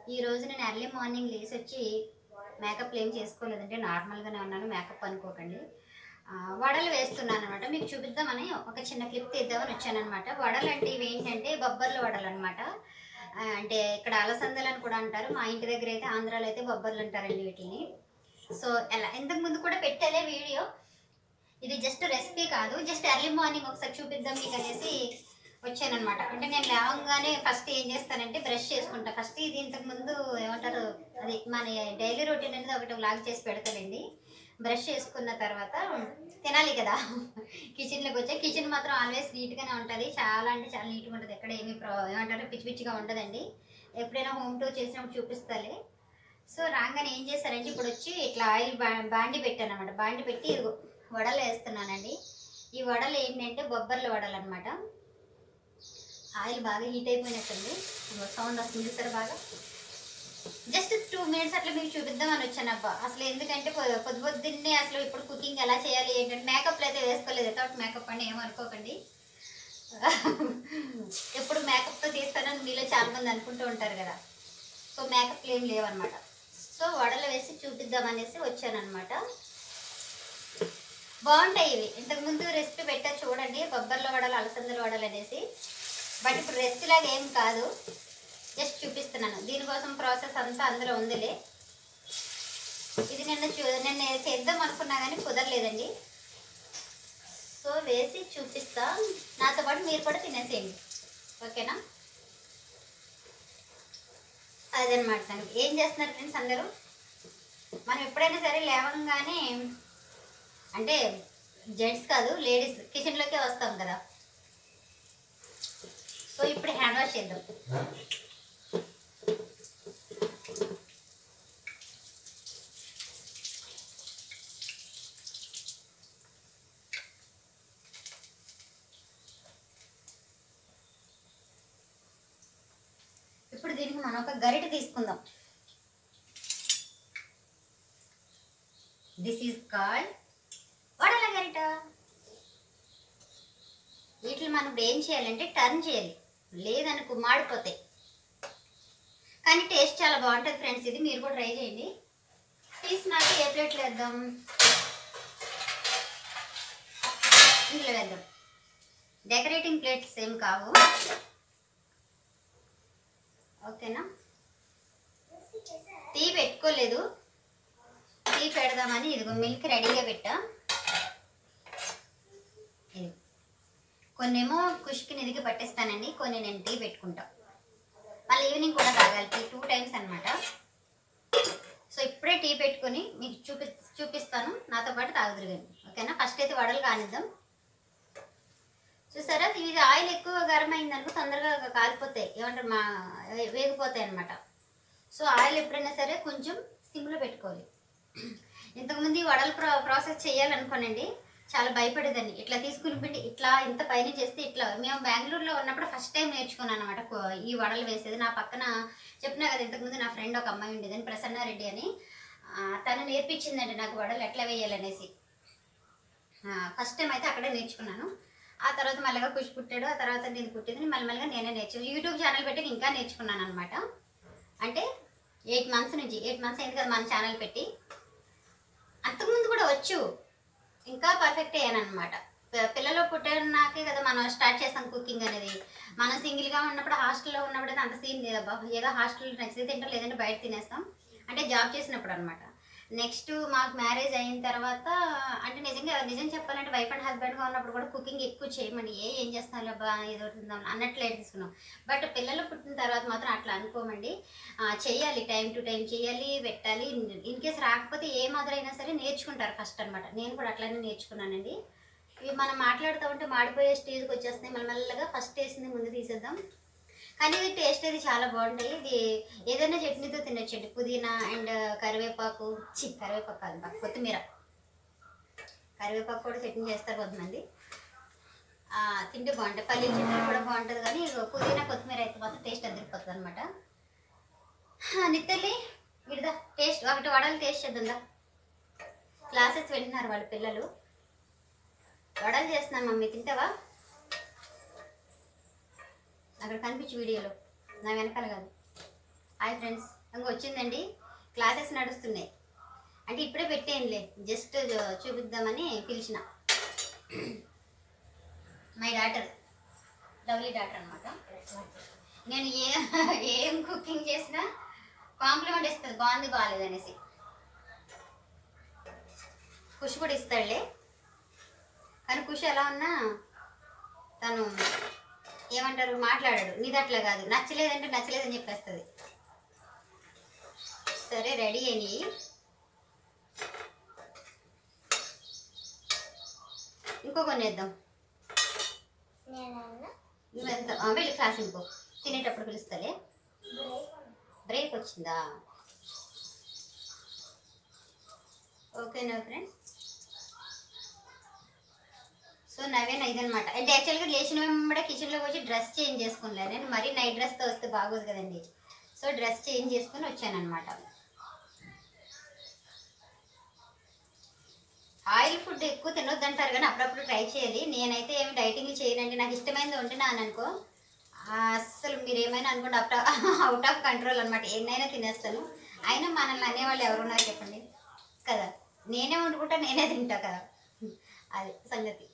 ఈ రోజు నేను ఎర్లీ మార్నింగ్ లేసి వచ్చి మేకప్ ఏం చేసుకోలేదంటే నార్మల్గానే ఉన్నాను మేకప్ అనుకోకండి ఆ, వడలు వేస్తున్నాను అనమాట మీకు చూపిద్దామని ఒక చిన్న క్లిప్ తీద్దామని వచ్చానమాట వడలు అంటే ఇవి ఏంటంటే బొబ్బర్ల వడలు అనమాట అంటే ఇక్కడ అలసందలు అని కూడా అంటారు మా ఇంటి దగ్గర అయితే ఆంధ్రాలో అయితే బొబ్బర్లు అంటారండి వీటిని సో ఎలా ఇంతకు ముందు కూడా పెట్టాలే వీడియో ఇది జస్ట్ రెసిపీ కాదు జస్ట్ ఎర్లీ మార్నింగ్ ఒకసారి చూపిద్దాం మీకు అనేసి వచ్చానమాట అంటే నేను లేవగానే ఫస్ట్ ఏం చేస్తానంటే బ్రష్ చేసుకుంటా ఫస్ట్ ఇది ఇంతకు ముందు ఏమంటారు అది మన డైలీ రొటీన్ అనేది ఒకటి వ్లాగ్ చేసి పెడతానండి బ్రష్ చేసుకున్న తర్వాత తినాలి కదా కిచెన్లోకి వచ్చా కిచెన్ మాత్రం ఆల్వేస్ నీట్గానే ఉంటుంది చాలా అంటే చాలా నీట్గా ఉంటుంది ఎక్కడ ఏమి ప్రా ఏమంటారు పిచ్చి పిచ్చిగా ఉండదండి ఎప్పుడైనా హోమ్ టూర్ చేసినప్పుడు చూపిస్తాలే సో రాగానే ఏం చేశారంటే ఇప్పుడు వచ్చి ఇట్లా ఆయిల్ బా బాండి పెట్టాను అనమాట బాండి పెట్టి ఇదిగో వడలు వేస్తున్నానండి ఈ వడలు ఏంటంటే బొబ్బర్ల వడలు అనమాట ఆయిల్ బాగా హీట్ అయిపోయినట్టుంది సౌండ్ వస్తుంది చూసారు బాగా జస్ట్ టూ మినిట్స్ అట్లా మీకు చూపిద్దామని వచ్చాను అబ్బా అసలు ఎందుకంటే పొ- పొద్దు పొద్దున్నే అసలు ఇప్పుడు కుకింగ్ ఎలా చేయాలి ఏంటంటే మేకప్లు అయితే వేసుకోలేదు వితౌట్ మేకప్ అని ఏమనుకోకండి ఎప్పుడు మేకప్తో తీస్తానని మీలో చాలా మంది అనుకుంటూ ఉంటారు కదా సో మేకప్లు ఏం లేవన్నమాట సో వడలు వేసి చూపిద్దామనేసి వచ్చానమాట బాగుంటాయి ఇవి ఇంతకుముందు రెసిపీ పెట్టా చూడండి బొబ్బర్ల వడలు అలసందల వడలు అనేసి బట్ ఇప్పుడు రెసిపీ లాగా ఏం కాదు జస్ట్ చూపిస్తున్నాను దీనికోసం ప్రాసెస్ అంతా అందులో ఉందిలే ఇది నిన్న చూ నిన్న చేద్దాం అనుకున్నా కానీ కుదరలేదండి సో వేసి చూపిస్తా నాతో పాటు మీరు కూడా తినేసేయండి ఓకేనా అదనమాట సంగతి ఏం చేస్తున్నారు ఫ్రెండ్స్ అందరూ మనం ఎప్పుడైనా సరే లేవగానే అంటే జెంట్స్ కాదు లేడీస్ కిచెన్లోకే వస్తాం కదా సో ఇప్పుడు హ్యాండ్ వాష్ చేద్దాం ఇప్పుడు దీనికి మనం ఒక గరిటె తీసుకుందాం దిస్ ఈజ్ కాల్డ్ వడల గరిట వీటిని మనం ఇప్పుడు ఏం చేయాలంటే టర్న్ చేయాలి లేదనుకో మాడిపోతాయి కానీ టేస్ట్ చాలా బాగుంటుంది ఫ్రెండ్స్ ఇది మీరు కూడా ట్రై చేయండి పీస్ నాకు ఏ ప్లేట్లో వేద్దాం ఇందులో వేద్దాం డెకరేటింగ్ ప్లేట్స్ ఏం కావు ఓకేనా టీ పెట్టుకోలేదు టీ పెడదామని ఇదిగో మిల్క్ రెడీగా పెట్టా ఇది కొన్నేమో కుష్కి నిధికి పట్టేస్తానండి కొన్ని నేను టీ పెట్టుకుంటా మళ్ళీ ఈవినింగ్ కూడా తాగాలి టీ టూ టైమ్స్ అనమాట సో ఇప్పుడే టీ పెట్టుకొని మీకు చూపి చూపిస్తాను నాతో పాటు తాగుదురుగండి ఓకేనా ఫస్ట్ అయితే వడలు కానిద్దాం చూసారా ఇది ఆయిల్ ఎక్కువ గరం అయిందనుకో తొందరగా కాలిపోతాయి ఏమంటారు మా వే- వేగిపోతాయి అనమాట సో ఆయిల్ ఎప్పుడైనా సరే కొంచెం సిమ్లో పెట్టుకోవాలి ఇంతకుముందు ఈ వడలు ప్రా ప్రాసెస్ చేయాలనుకోనండి చాలా భయపడేదాన్ని ఇట్లా తీసుకుని పెట్టి ఇట్లా ఇంత పైన చేస్తే ఇట్లా మేము బెంగళూరులో ఉన్నప్పుడు ఫస్ట్ టైం నేర్చుకున్నాను అనమాట ఈ వడలు వేసేది నా పక్కన చెప్పినా కదా ఇంతకుముందు నా ఫ్రెండ్ ఒక అమ్మాయి ఉండేదని ప్రసన్నారెడ్డి అని ఆ, తను నేర్పించిందండి నాకు వడలు ఎట్లా వేయాలనేసి ఫస్ట్ టైం అయితే అక్కడే నేర్చుకున్నాను ఆ తర్వాత మళ్ళీగా కుష్ పుట్టాడు ఆ తర్వాత నేను పుట్టింది మళ్ళీ మళ్ళీగా నేనే నేర్చు యూట్యూబ్ ఛానల్ పెట్టి ఇంకా నేర్చుకున్నాను అనమాట అంటే ఎయిట్ మంత్స్ నుంచి ఎయిట్ మంత్స్ అయింది కదా మన ఛానల్ పెట్టి అంతకుముందు కూడా వచ్చు ఇంకా పర్ఫెక్ట్ అయ్యాను అనమాట పిల్లలు పుట్టినాకే కదా మనం స్టార్ట్ చేస్తాం కుకింగ్ అనేది మనం సింగిల్గా ఉన్నప్పుడు హాస్టల్లో ఉన్నప్పుడు అయితే అంత సీన్ లేదబ్బా ఏదో హాస్టల్ నచ్చితే తింటాం లేదంటే బయట తినేస్తాం అంటే జాబ్ చేసినప్పుడు అనమాట నెక్స్ట్ మాకు మ్యారేజ్ అయిన తర్వాత అంటే నిజంగా నిజం చెప్పాలంటే వైఫ్ అండ్ హస్బెండ్గా ఉన్నప్పుడు కూడా కుకింగ్ ఎక్కువ చేయమండి ఏ ఏం చేస్తాను అబ్బా ఏదో తిందాం అన్నట్లే తీసుకున్నాం బట్ పిల్లలు పుట్టిన తర్వాత మాత్రం అట్లా అనుకోమండి ఆ, చేయాలి టైం టు టైం చేయాలి పెట్టాలి ఇన్ కేస్ రాకపోతే ఏ మదర్ అయినా సరే నేర్చుకుంటారు ఫస్ట్ అనమాట నేను కూడా అట్లానే నేర్చుకున్నానండి ఇవి మనం మాట్లాడుతూ ఉంటే మాడిపోయే స్టేజ్కి వచ్చేస్తున్నాయి మెల్లమెల్లగా ఫస్ట్ వేసింది ముందు తీసేద్దాం కానీ ఇది టేస్ట్ అది చాలా బాగుంటాయి ఇది ఏదైనా చట్నీతో తినొచ్చండి పుదీనా అండ్ కరివేపాకు చి కరివేపాకు కాదు బా, కొత్తిమీర కరివేపాకు కూడా చట్నీ చేస్తారు కొంతమంది ఆ, తింటే బాగుంటాయి పల్లీల చట్నీ కూడా బాగుంటుంది కానీ ఇగో పుదీనా కొత్తిమీర అయితే మాత్రం టేస్ట్ అదిరిపోతుంది అనమాట నిత్తల్లి ఇడదా టేస్ట్ ఒకటి వడలు టేస్ట్ చేద్దా క్లాసెస్ వింటున్నారు వాళ్ళ పిల్లలు వడలు చేస్తున్నాను మమ్మీ తింటావా అక్కడ కనిపించు వీడియోలో నా వెనకాల కాదు హాయ్ ఫ్రెండ్స్ ఇంక వచ్చిందండి క్లాసెస్ నడుస్తున్నాయి అంటే ఇప్పుడే పెట్టేయండిలే జస్ట్ చూపిద్దామని పిలిచిన మై డాటర్ లవ్లీ డాటర్ అనమాట నేను ఏ ఏం కుకింగ్ చేసినా కాంప్లిమెంట్ ఇస్తుంది బాగుంది బాగాలేదు అనేసి ఖుషి కూడా ఇస్తాడులే కానీ ఖుషి ఎలా ఉన్నా తను ఏమంటారు మాట్లాడాడు నీది అట్లా కాదు నచ్చలేదంటే నచ్చలేదని చెప్పేస్తుంది సరే రెడీ అయినాయి ఇంకో కొన్ని వేద్దాం నువ్వు ఎంత ఆ, వెళ్ళి క్లాస్ ఇంకో తినేటప్పుడు పిలుస్తాలే బ్రేక్ వచ్చిందా ఓకేనా ఫ్రెండ్స్ సో నవేనా ఇదనమాట అంటే యాక్చువల్గా లేచిన వెంబడే కిచెన్లోకి వచ్చి డ్రెస్ చేంజ్ చేసుకునిలే నేను మరీ నైట్ డ్రెస్తో వస్తే బాగోదు కదండి సో డ్రెస్ చేంజ్ చేసుకుని వచ్చానమాట ఆయిల్ ఫుడ్ ఎక్కువ తినొద్దు అంటారు కానీ అప్పుడప్పుడు ట్రై చేయాలి నేనైతే ఏమి డైటింగ్ చేయనండి నాకు ఇష్టమైనది వండినాను అనుకో ఆ, అస్సలు మీరు ఏమైనా అనుకోండి అవుట్ అవుట్ ఆఫ్ కంట్రోల్ అనమాట ఎన్నైనా తినేస్తాను అయినా మనల్ని అనేవాళ్ళు ఎవరున్నారు చెప్పండి కదా నేనే వండుకుంటా నేనే తింటా కదా అది సంగతి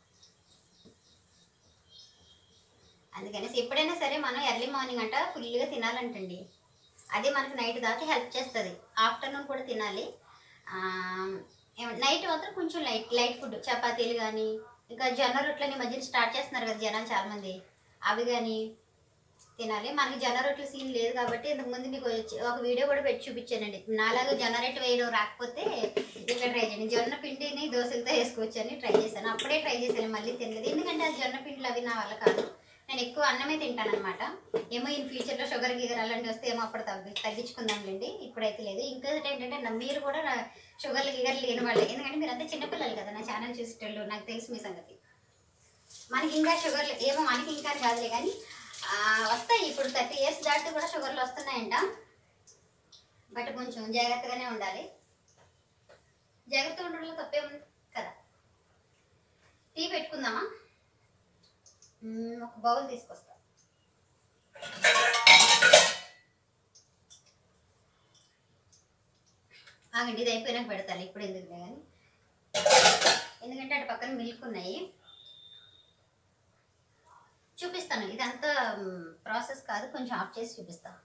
అందుకనేసి ఎప్పుడైనా సరే మనం ఎర్లీ మార్నింగ్ అంట ఫుల్గా తినాలంటండి అది మనకి నైట్ దాకా హెల్ప్ చేస్తుంది ఆఫ్టర్నూన్ కూడా తినాలి నైట్ మాత్రం కొంచెం లైట్ లైట్ ఫుడ్ చపాతీలు కానీ ఇంకా జొన్న రొట్టెలని మధ్యన స్టార్ట్ చేస్తున్నారు కదా జనాలు చాలామంది అవి కానీ తినాలి మనకి జొన్న రొట్టెల సీన్ లేదు కాబట్టి ఇంతకుముందు మీకు వచ్చి- ఒక వీడియో కూడా పెట్టి చూపించానండి నాలాగా జొన్న రొట్టె వేయడం రాకపోతే ఇట్లా ట్రై చేయండి జొన్న పిండిని దోశలతో వేసుకోవచ్చు అని ట్రై చేశాను అప్పుడే ట్రై చేశాను మళ్ళీ తినలేదు ఎందుకంటే ఆ జొన్న పిండిలు అవి నా వల్ల కాదు నేను ఎక్కువ అన్నమే తింటాను అనమాట ఏమో ఇన్ ఫ్యూచర్లో షుగర్ గిగర్ అలాంటివి వస్తే ఏమో అప్పుడు తగ్గి తగ్గించుకుందాంలేండి ఇప్పుడైతే లేదు ఇంకొకటి ఏంటంటే నా- మీరు కూడా నా- షుగర్లు గిగర్ లేని వాళ్ళే ఎందుకంటే మీరు అంతా చిన్నపిల్లలు కదా నా ఛానల్ చూసేటోళ్ళు నాకు తెలుసు మీ సంగతి మనకి ఇంకా షుగర్లు ఏమో మనకి ఇంకా కాదులే కానీ ఆ, వస్తాయి ఇప్పుడు థర్టీ ఇయర్స్ దాటి కూడా షుగర్లు వస్తున్నాయంట బట్ కొంచెం జాగ్రత్తగానే ఉండాలి జాగ్రత్త ఉండడంలో తప్పేముంది కదా టీ పెట్టుకుందామా మ్మ్, ఒక బౌల్ తీసుకొస్తా ఆగండి ఇది అయిపోయినాక పెడతాను ఇప్పుడు ఎందుకు కానీ ఎందుకంటే అటు పక్కన మిల్క్ ఉన్నాయి చూపిస్తాను ఇదంతా ప్రాసెస్ కాదు కొంచెం ఆఫ్ చేసి చూపిస్తాను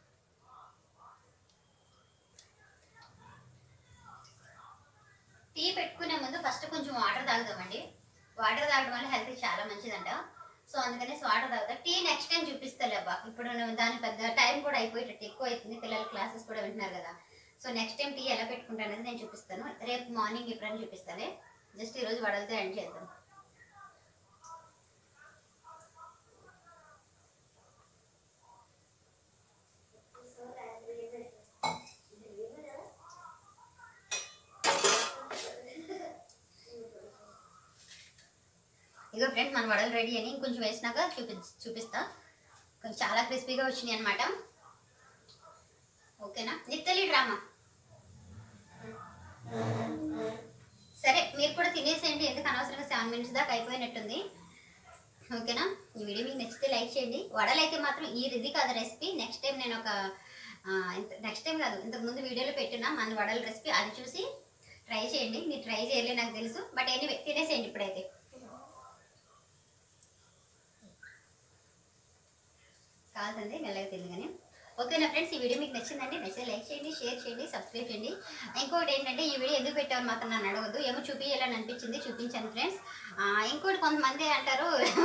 టీ పెట్టుకునే ముందు ఫస్ట్ కొంచెం వాటర్ తాగుదామండి వాటర్ తాగడం వల్ల హెల్త్ చాలా మంచిదంట సో అందుకని వాటర్ తాగుతా టీ నెక్స్ట్ టైం చూపిస్తాలే అబ్బా ఇప్పుడు నేను దాని పెద్ద టైం కూడా అయిపోయేటట్టు ఎక్కువ అవుతుంది పిల్లల క్లాసెస్ కూడా వింటున్నారు కదా సో నెక్స్ట్ టైం టీ ఎలా పెట్టుకుంటానని నేను చూపిస్తాను రేపు మార్నింగ్ ఎప్పుడైనా చూపిస్తానే జస్ట్ ఈరోజు వడలతో ఎండ్ చేద్దాం ఇగో ఫ్రెండ్స్ మన వడలు రెడీ అని ఇంకొంచెం వేసినాక చూపి చూపిస్తా కొంచెం చాలా క్రిస్పీగా వచ్చినాయి అనమాట ఓకేనా నిత్తలి డ్రామా సరే మీరు కూడా తినేసేయండి ఎందుకు అనవసరంగా సెవెన్ మినిట్స్ దాకా అయిపోయినట్టుంది ఓకేనా ఈ వీడియో మీకు నచ్చితే లైక్ చేయండి వడలు అయితే మాత్రం ఈ ఇది కాదు రెసిపీ నెక్స్ట్ టైం నేను ఒక నెక్స్ట్ టైం కాదు ఇంతకు ముందు వీడియోలో పెట్టిన మన వడల రెసిపీ అది చూసి ట్రై చేయండి మీరు ట్రై చేయలే నాకు తెలుసు బట్ ఎనీవే తినేసేయండి ఇప్పుడైతే కాదండి మెల్లగా తెలియదు కానీ ఓకేనా ఫ్రెండ్స్ ఈ వీడియో మీకు నచ్చిందండి నచ్చితే లైక్ చేయండి షేర్ చేయండి సబ్స్క్రైబ్ చేయండి ఇంకోటి ఏంటంటే ఈ వీడియో ఎందుకు పెట్టామని మాత్రం నన్ను అడగద్దు ఏమో చూపించాలని అనిపించింది చూపించాను ఫ్రెండ్స్ ఇంకోటి కొంతమంది అంటారు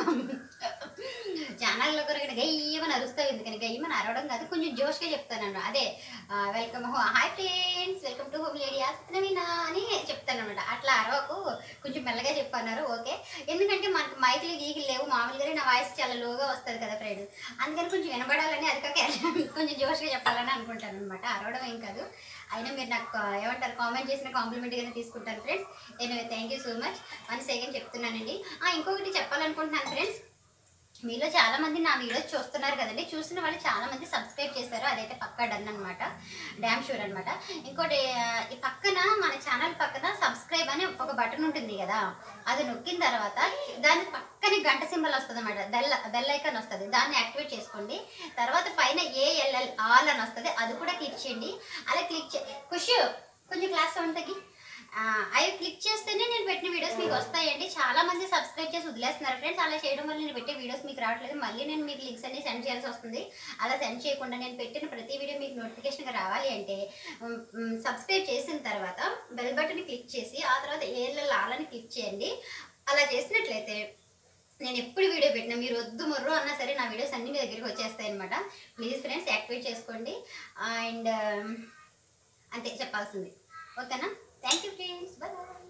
ఛానల్లో కూడా గయ్యమని అరుస్తావు ఎందుకని గయ్యమని అరవడం కాదు కొంచెం జోష్గా చెప్తాను అదే welcome hi friends welcome to home lady Naveena అని చెప్తాను అనమాట అట్లా అరవకు కొంచెం మెల్లగా చెప్పన్నారు ఓకే ఎందుకంటే మనకు మైకులు గీకులు లేవు మామూలుగానే నా వాయిస్ చాలా లోగా వస్తుంది కదా ఫ్రెండ్ అందుకని కొంచెం వినబడాలని అది కాక కొంచెం జోష్గా చెప్పాలని అనుకుంటాను అనమాట అరవడం ఏం కాదు అయినా మీరు నాకు కా- ఏమంటారు కామెంట్ చేసిన కాంప్లిమెంట్గానే తీసుకుంటాను ఫ్రెండ్స్ నేను thank you so much one second చెప్తున్నానండి ఆ, ఇంకొకటి చెప్పాలనుకుంటున్నాను ఫ్రెండ్స్ మీలో చాలా మంది నా వీడియోస్ చూస్తున్నారు కదండి చూసిన వాళ్ళు చాలా మంది సబ్స్క్రైబ్ చేశారు అదైతే పక్కా డన్ అనమాట డ్యామ్ షూర్ అనమాట ఇంకోటి ఆ, ఈ పక్కన మన ఛానల్ పక్కన సబ్స్క్రైబ్ అని ఒక బటన్ ఉంటుంది కదా అది నొక్కిన తర్వాత దాని పక్కనే గంట సింబల్ వస్తుంది అనమాట బెల్ బెల్ ఐకాన్ వస్తుంది దాన్ని యాక్టివేట్ చేసుకోండి తర్వాత పైన ఏఎల్ఎల్ ఆల్ అని వస్తుంది అది కూడా క్లిక్ చేయండి అలా క్లిక్ చే ఖుషి కొంచెం క్లాస్ సౌండ్ తగ్గి ఆ, అవి క్లిక్ చేస్తేనే నేను పెట్టిన వీడియోస్ మీకు వస్తాయండి చాలా మంది సబ్స్క్రైబ్ చేసి వదిలేస్తున్నారు ఫ్రెండ్స్ అలా చేయడం వల్ల నేను పెట్టే వీడియోస్ మీకు రావట్లేదు మళ్ళీ నేను మీకు లింక్స్ అన్ని సెండ్ చేయాల్సి వస్తుంది అలా సెండ్ చేయకుండా నేను పెట్టిన ప్రతి వీడియో మీకు నోటిఫికేషన్గా రావాలి అంటే సబ్స్క్రైబ్ చేసిన తర్వాత బెల్ బటన్ క్లిక్ చేసి ఆ తర్వాత ఏళ్ళ లాలని క్లిక్ చేయండి అలా చేసినట్లయితే నేను ఎప్పుడు వీడియో పెట్టినా మీరు వద్దు మొర్రు అన్నా సరే నా వీడియోస్ అన్ని మీ దగ్గరికి వచ్చేస్తాయి అనమాట ప్లీజ్ ఫ్రెండ్స్ యాక్టివేట్ చేసుకోండి అండ్ అంతే చెప్పాల్సింది ఓకేనా థ్యాంక్ యూ ఫ్రెండ్స్ బాయ్